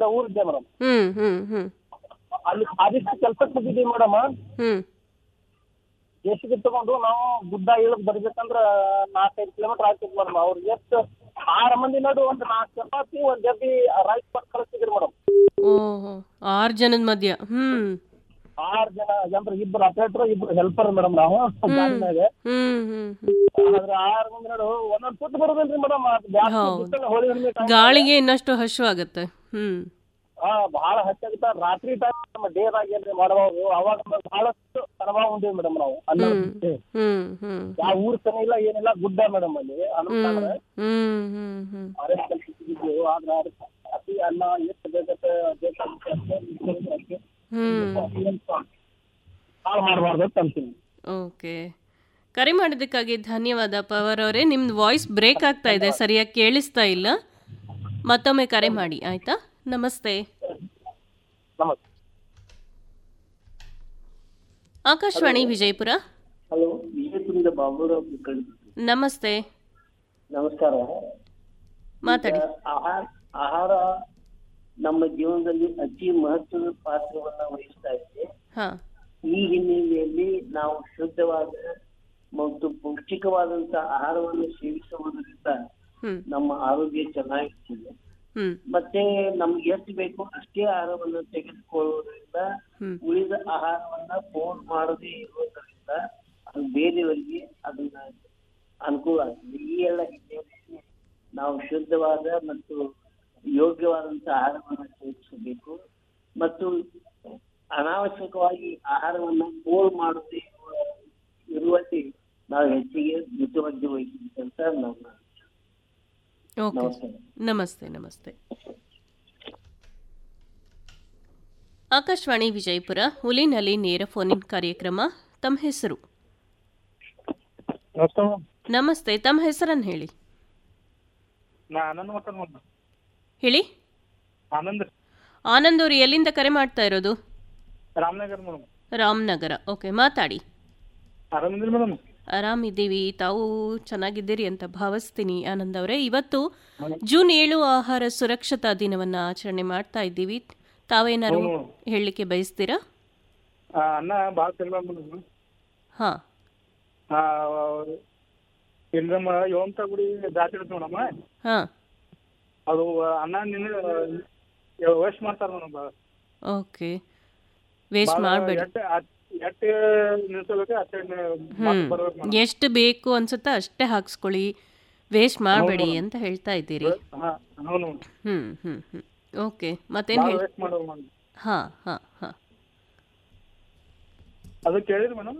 ಊರಿದ್ದೆ madam ಹ್ಮ್ ಹ್ಮ್ ಹ್ಮ್ ಅಲ್ಲಿ ಆದಿತ್ಯ ಕೆಲ್ಸಕ್ಕೆ ಹೋಗಿದ್ದೀವಿ ಮೇಡಮ್ ಹ್ಮ್ ಜೆಸಿಬಿ ತಗೊಂಡು ನಾವು ಗುಡ್ಡ ಇಳಿದ್ ಬರ್ಬೇಕಂದ್ರ ನಾಲ್ಕೈದು ಕಿಲೋಮೀಟರ್ ಆಗ್ತಿತ್ತು ಮೇಡಮ್ ಅವ್ರಿಗೆ ಎಷ್ಟು ಆರು ಮಂದಿ ನಡು ಒಂದು ನಾಲ್ಕು ಚಪಾತಿ ಒಂದು ಡಬ್ಬಿ ರೈಸ್ ಕೊಟ್ಟು ಕಳಿಸ್ತಿದ್ರು ಮೇಡಮ್ ಓಹೋ ಆರು ಜನದ ಮಧ್ಯ ಹ್ಮ್ ಆರು ಜನ ಅಂದ್ರೆ ಇಬ್ರು ಆಪರೇಟರ್ ಇಬ್ರು ಹೆಲ್ಪರ್ ಮೇಡಮ್ ನಾವು ಗಾಡಿನಾಗ ಹ್ಮ್ ಹ್ಮ್ ಹ್ಮ್ ಆದ್ರೆ ಆರು ಮಂದಿ ನಡು ಒಂದೊಂದು ಫುಟ್ ಬರೋದಿಲ್ರಿ ಮೇಡಮ್ ಹೌದು. ಹೋಳಿ ಹುಣ್ಣಿಮೆ time ಗಾಳಿಗೆ ಇನ್ನಷ್ಟು ಹಶುವಾಗತ್ತೆ ಹ್ಮ್ ಹಾ ಬಹಳ ಹಚ್ಚಾಗಿತ್ತ ರಾತ್ರಿ ಟೈಮ್ ನಮ್ಮ ಡೇದಾಗ ಏನ್ರಿ ಮಾಡಬಹುದು ಅವಾಗ ನಮ್ಗ್ ಬಹಳಷ್ಟು ಅನುಭವ ಉಂಡಿವಿ ಮೇಡಮ್ ನಾವು ಅನ್ನ ಬಿಟ್ಟು. ಹ್ಮ್ ಹ್ಮ್ ಯಾವ ಊರ್ ಸನ ಇಲ್ಲ ಏನಿಲ್ಲ ಗುಡ್ಡ ಮೇಡಮ್ ಅಲ್ಲಿ ಅನುಷ್ಠಾನ ಹ್ಮ್ ಹ್ಮ್ ಹ್ಮ್ ಅರೆ ಕಲ್ಸಿದ್ವಿ ಆದ್ರೆ ಅದಕ್ಕೆ ಅತಿ ಅನ್ನ ಎಷ್ಟು ಬೇಕತ್ತೆ ಬೇಕಾಗುತ್ತೆ ಅಷ್ಟೇ ಇಷ್ಟು ಅಷ್ಟೇ. ಹ್ಮ್ ಹಾಳು ಮಾಡಬಾರ್ದು ಅಂತ ಅಂತೀನಿ ಓಕೆ ಕರೆ ಮಾಡಿದ್ದಕ್ಕಾಗಿ ಧನ್ಯವಾದ ಪವರ್ ಅವರೇ ನಿಮ್ದು ವಾಯ್ಸ್ ಬ್ರೇಕ್ ಆಗ್ತಾ ಇದೆ ಸರಿಯಾಗಿ ಕೇಳಿಸ್ತಾ ಇಲ್ಲ ಮತ್ತೊಮ್ಮೆ ಕರೆ ಮಾಡಿ ಆಯ್ತಾ ನಮಸ್ತೆ ನಮಸ್ತೆ ಆಕಾಶವಾಣಿ ವಿಜಯಪುರ ಹಲೋ ವಿಜಯಪುರದ ಬಾಬುರಾವ್ ಕುಲಕರ್ಣಿ ನಮಸ್ತೆ ನಮಸ್ಕಾರ ಮಾತಾಡಿ ಆಹಾರ ಆಹಾರ ನಮ್ಮ ಜೀವನದಲ್ಲಿ ಅತಿ ಮಹತ್ವದ ಪಾತ್ರವನ್ನ ವಹಿಸ್ತಾ ಇದೆ ಹಾ ಈ ಹಿನ್ನೆಲೆಯಲ್ಲಿ ನಾವು ಶುದ್ಧವಾದ ಮತ್ತು ಪೌಷ್ಟಿಕವಾದಂತ ಆಹಾರವನ್ನು ಸೇವಿಸುವುದರಿಂದ ಹ್ಮ್ ನಮ್ಮ ಆರೋಗ್ಯ ಚೆನ್ನಾಗಿರ್ತದೆ ಹ್ಮ್ ಮತ್ತೆ ನಮ್ಗೆ ಎಷ್ಟು ಬೇಕು ಅಷ್ಟೇ ಆಹಾರವನ್ನು ತೆಗೆದುಕೊಳ್ಳುವುದರಿಂದ ಹ್ಮ್. ಉಳಿದ ಆಹಾರವನ್ನ ಫೋನ್ ಮಾಡದೇ ಇರುವುದರಿಂದ ಅದು ಬೇರೆಯವರಿಗೆ ಅದನ್ನ ಅನುಕೂಲ ಆಗ್ತದೆ ಈ ಎಲ್ಲ ಹಿನ್ನೆಲೆಯಲ್ಲಿ ನಾವು ಶುದ್ಧವಾದ ಮತ್ತು ಯೋಗ್ಯವಾದಂತ ಆಹಾರವನ್ನು ಸೇವಿಸಬೇಕು ಮತ್ತು ಅನಾವಶ್ಯಕವಾಗಿ ಆಹಾರವನ್ನ ಪೋಲ್ ಮಾಡದೇ ಇರುವ- ಇರುವಲ್ಲಿ ನಾವು ಹೆಚ್ಚಿಗೆ ಮುತುವರ್ಜಿ ವಹಿಸಬೇಕಂತ ನನ್ನ ಓಕೆ ನಮಸ್ಕಾರ ನಮಸ್ತೆ ನಮಸ್ತೆ ಆಕಾಶವಾಣಿ ವಿಜಯಪುರ ಹುಲಿನಲ್ಲಿ ನೇರ ಫೋನಿನ್ ಕಾರ್ಯಕ್ರಮ ತಮ್ಮ ಹೆಸರು ನಮಸ್ತೆ ಮೇಡಮ್ ನಮಸ್ತೆ ತಮ್ಮ ಹೆಸರನ್ನು ಹೇಳಿ ನಾ ಆನಂದ್ ಮಾತಾಡ್ ಮೇಡಮ್ ಹೇಳಿ ಆನಂದ್ ಆನಂದ್ ಅವರು ಎಲ್ಲಿಂದ ಕರೆ ಮಾಡ್ತಾ ಇರೋದು ರಾಮನಗರ್ ಮೇಡಮ್ ರಾಮನಗರ ಓಕೆ ಮಾತಾಡಿ ಆರಾಮಿದ್ರಿ ಮೇಡಮ್ ಆರಾಮಿದ್ದೀವಿ ತಾವು ಚೆನ್ನಾಗಿದ್ದೀರಿ ಅಂತ ಭಾವಿಸ್ತೀನಿ ಆನಂದ್ ಅವರೇ ಇವತ್ತು ಜೂನ್ ಏಳು ಆಹಾರ ಸುರಕ್ಷತಾ ದಿನವನ್ನು ಆಚರಣೆ ಮಾಡ್ತಾ ಇದ್ದೀವಿ ತಾವೇನಾರು ಹೇಳಲಿಕ್ಕೆ ಬಯಸ್ತೀರಾ ಅನ್ನ ಭಾಳ ತಿನ್ಬೇಡ ಮೇಡಮ್ ಹಾಂ ಇಲ್ಲಿ ನಮ್ಮ ಯೋಮತ ಗುಡಿ ಜಾತ್ರೆ ಇರುತ್ತೆ ಮೇಡಮ್ ಹಾಂ ಅದು ಅನ್ನ ನಿನ್ನ ವೇಸ್ಟ್ ಮಾಡ್ತಾರ ಮೇಡಮ್ ಭಾಳ ಓಕೆ ವೇಸ್ಟ್ ಮಾಡಬೇಡಿ ಎಟ್ಟು ಎಟ್ಟು ನಿಲ್ಸಬೇಕು ಅಷ್ಟೇ ಹ್ಮ್ ಎಷ್ಟು ಬೇಕು ಅನ್ಸುತ್ತಾ ಅಷ್ಟೇ ಹಾಕ್ಸ್ಕೊಳ್ಳಿ ವೇಸ್ಟ್ ಮಾಡಬೇಡಿ ಅಂತ ಹೇಳ್ತಾ ಇದ್ದೀರಿ ಹಾಂ ಹೌದು ಹ್ಮ್ ಹ್ಮ್ ಹ್ಮ್ ಓಕೆ ಮತ್ತೇನು ಭಾಳ ಹೇಳಿ ವೇಸ್ಟ್ ಮಾಡೋದು ಮೇಡಮ್ ಹಾಂ ಹಾಂ ಹಾಂ ಅದು ಕೇಳಿರಿ ಮೇಡಮ್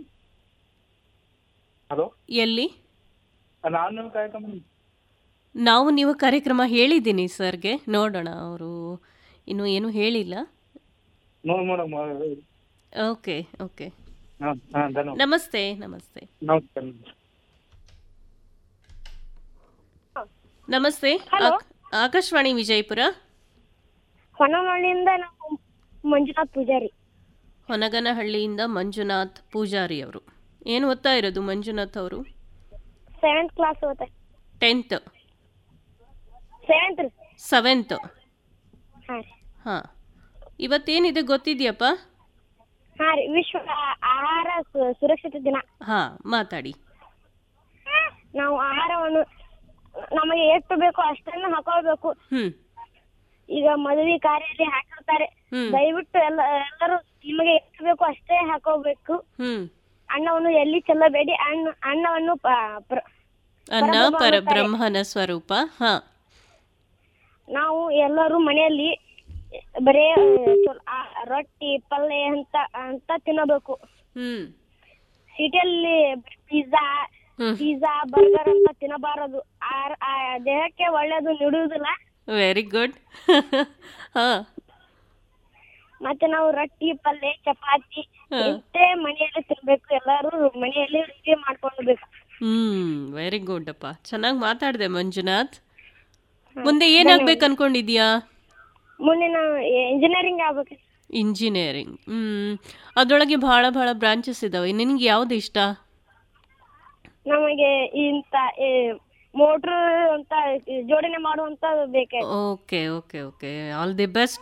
ಹಲೋ ಎಲ್ಲಿ ನಾನು ನಿಮ್ಮ ಕಾಯ್ಕೊಂಬ ನಾವು ನೀವು ಕಾರ್ಯಕ್ರಮ ಹೇಳಿದ್ದೀನಿ ಸರ್ಗೆ ನೋಡೋಣ ಅವರು ಇನ್ನೂ ಏನೂ ಹೇಳಿಲ್ಲ ನೋಡಿ ಮೇಡಮ್ ಓಕೆ ಓಕೆ ಹಾಂ ಹಾಂ ಧನ್ಯವಾದ ನಮಸ್ತೆ ನಮಸ್ತೆ ನಮಸ್ತೆ ನಮಸ್ತೆ ಆಕ್- ಆಕಾಶವಾಣಿ ವಿಜಯಪುರ ಹೊನ್ನಮಳ್ಳಿಯಿಂದ ನಾವು ಮಂಜುನಾಥ್ ಪೂಜಾರಿ ಹೊನಗನಹಳ್ಳಿಯಿಂದ ಮಂಜುನಾಥ್ ಪೂಜಾರಿ ಅವರು ಏನು ಓದ್ತಾ ಇರೋದು ಮಂಜುನಾಥ್ ಅವರು ಸೆವೆಂತ್ ಕ್ಲಾಸ್ ಓದ್ತಾ ಟೆಂತ್ ಸೆವೆಂತ್ ರೀ ಸೆವೆಂತ್ ಹಾಂ ರೀ ಹಾಂ ಇವತ್ತೇನಿದೆ ಗೊತ್ತಿದೆಯಪ್ಪ ಹಾಂ ರೀ ವಿಶ್ವ ಆ- ಆಹಾರ ಸು- ಸುರಕ್ಷತೆ ದಿನ ಹಾಂ ಮಾತಾಡಿ ನಾವು ಆಹಾರವನ್ನು ನಮಗೆ ಎಷ್ಟು ಬೇಕೋ ಅಷ್ಟನ್ನು ಹಾಕೊಳ್ಬೇಕು ಹ್ಞೂ ಈಗ ಮದುವೆ ಕಾರ್ಯಲ್ಲಿ ಹಾಕಿರ್ತಾರೆ ಹ್ಮ್. ದಯವಿಟ್ಟು ಎಲ್ಲ ಎಲ್ಲರೂ ನಿಮಗೆ ಎಷ್ಟು ಬೇಕೋ ಅಷ್ಟೇ ಹಾಕೋಬೇಕು ಹ್ಞೂ ಅನ್ನವನ್ನು ಎಲ್ಲಿ ಚೆಲ್ಲಬೇಡಿ ಅನ್ನ ಅನ್ನವನ್ನು ಪ- ಪ್ರ- ಅನ್ನ ಪರಬ್ರಹ್ಮ ಪರಬ್ರಹ್ಮನ ಸ್ವರೂಪ ಹಾಂ ನಾವು ಎಲ್ಲರೂ ಮನೆಯಲ್ಲಿ ಬರೇ ಆ, ಚೊಲ್- ಆ, ರೊಟ್ಟಿ ಪಲ್ಯ ಅಂತ ಅಂತ ತಿನ್ನಬೇಕು ಹ್ಞೂ ಸಿಟಿಯಲ್ಲಿ ಪಿಜ್ಜಾ ಹ್ಮ್. ಪಿಜ್ಜಾ ಬರ್ಗರ್ ಅಂತ ತಿನ್ನಬಾರದು ಆ- ಆ ದೇಹಕ್ಕೆ ಒಳ್ಳೇದು ನೀಡುವುದಿಲ್ಲ ವೆರಿ ಗುಡ್ ಹಾಂ ಮತ್ತೆ ನಾವು ರೊಟ್ಟಿ ಪಲ್ಯ ಚಪಾತಿ ಹಾ. ಇಂತೇ ಮನೆಯಲ್ಲಿ ತಿನ್ಬೇಕು ಎಲ್ಲರೂ ಮನೆಯಲ್ಲಿ ರುಚಿ ಮಾಡ್ಕೊಳ್ಬೇಕು ಹ್ಮ್ ವೆರಿ ಗುಡ್ ಅಪ್ಪ ಚೆನ್ನಾಗಿ ಮಾತಾಡಿದೆ ಮಂಜುನಾಥ್ ಮುಂದೆ ಏನಾಗ್ಬೇಕು ಅನ್ಕೊಂಡಿದ್ಯಾ ಮುಂದೆ ನಾವು ಇಂಜಿನಿಯರಿಂಗ್ ಆಗ್ಬೇಕು ಇಂಜಿನಿಯರಿಂಗ್ ಹ್ಮ್ ಅದ್ರೊಳಗೆ ಬಹಳ ಬಹಳ ಬ್ರಾಂಚಸ್ ಇದಾವೆ ನಿನಗೆ ಯಾವ್ದು ಇಷ್ಟ ನಮಗೆ ಇಂತ ಮೋಟ್ರ್ ಅಂತ ಜೋಡಣೆ ಮಾಡುವಂತ ಬೇಕೆ okay okay okay all the best